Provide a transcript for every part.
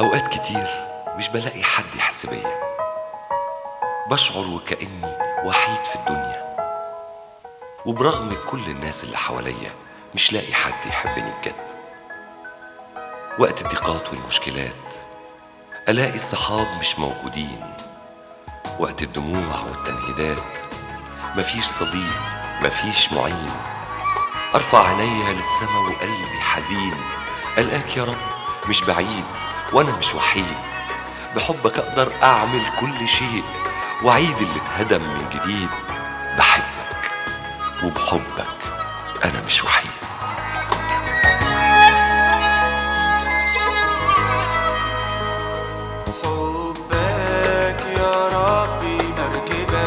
أوقات كتير مش بلاقي حد يحس بيا بشعر وكأني وحيد في الدنيا وبرغم كل الناس اللي حواليا مش لاقي حد يحبني بجد وقت الضيقات والمشكلات ألاقي الصحاب مش موجودين وقت الدموع والتنهيدات مفيش صديق مفيش معين أرفع عينيا للسما وقلبي حزين ألقاك يا رب مش بعيد وأنا مش وحيد بحبك أقدر أعمل كل شيء وأعيد اللي اتهدم من جديد بحبك وبحبك أنا مش وحيد حبك يا ربي مركبة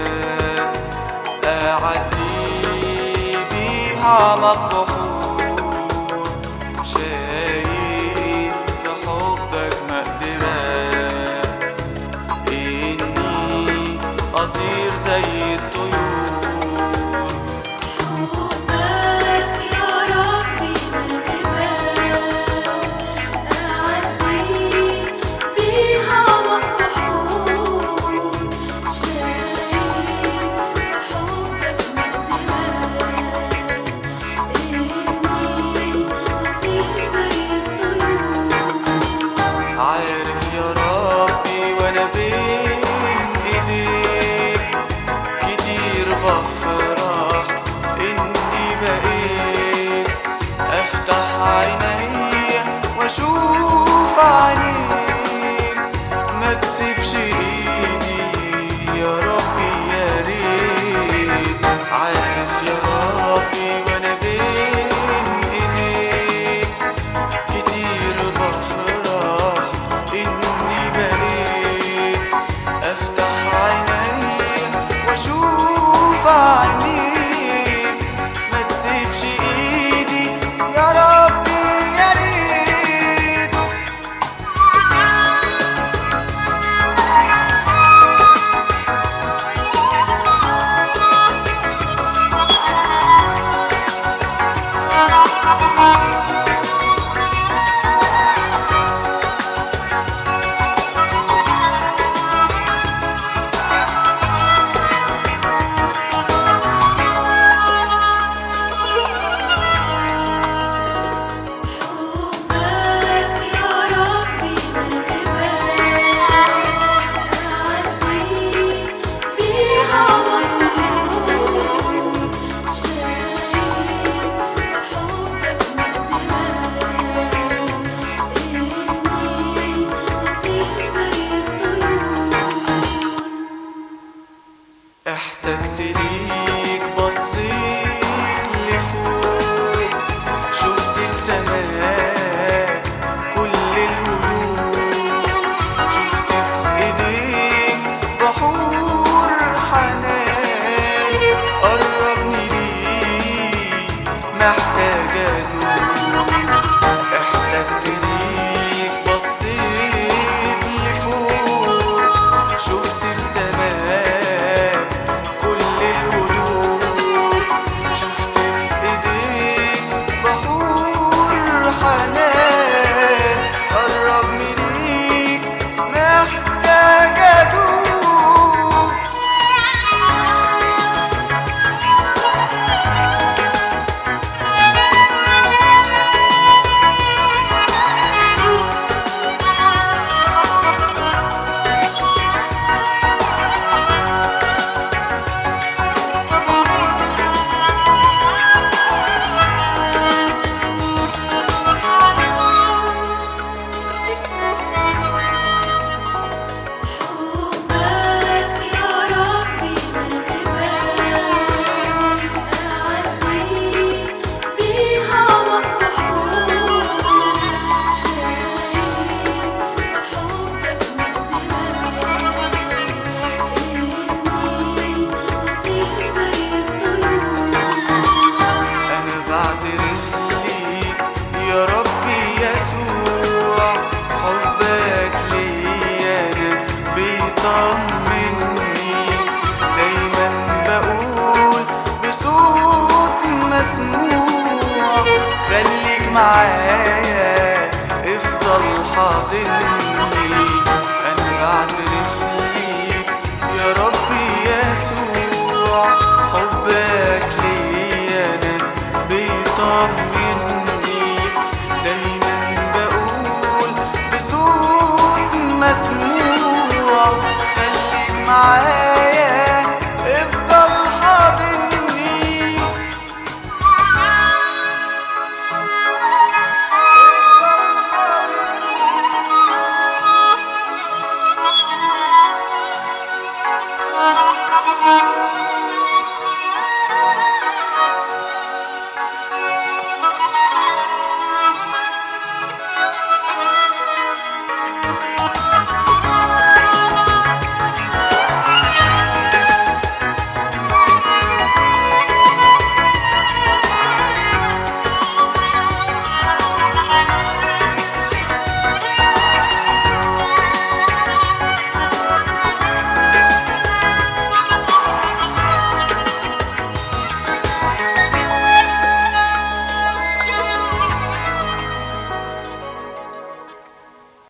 أعدي بيها مقبحور شايف في حبك مقدرة إني أطير زي الطيور حبك يا ربي مركبة أعدي بيها مطحون شايف حبك مقدرة إني أطير زي الطيور عارف يا ربي وانا بين ايديك كتير بفرح اني بقيت افتح عيني واشوف عينيك ما تسيبش ايدي يا ربي يا ريت عارف يا ربي وانا بين ايديك كتير بفرح اني بقيت افتح عيني واشوف عينيك ما تسيبش ايدي يا ربي يا ريت حبك يا ربي مركبة أعدي بيها مطحون شايف حبك مقدرة إني أطير زي الطيور احتجت ليك بصيت لفوق شفت في سماك كل الهدوء شفت في ايديك بحور حنان قربني ليك محتاج ادوق احتجت ليك بصيت لفوق شفت في سماك كل الهدوء شفت في ايديك بحور حنان قربني ليك محتاج ادوق حبك يا ربي مركبة أعدي بيها مطحون شايف حبك مقدرة إني أطير زي الطيور أنا بعترف ليك يا ربي يسوع حبك ليا أنا بيطمني دايما بقول بصوت مسموع خليك معايا افضل تفضل حاضني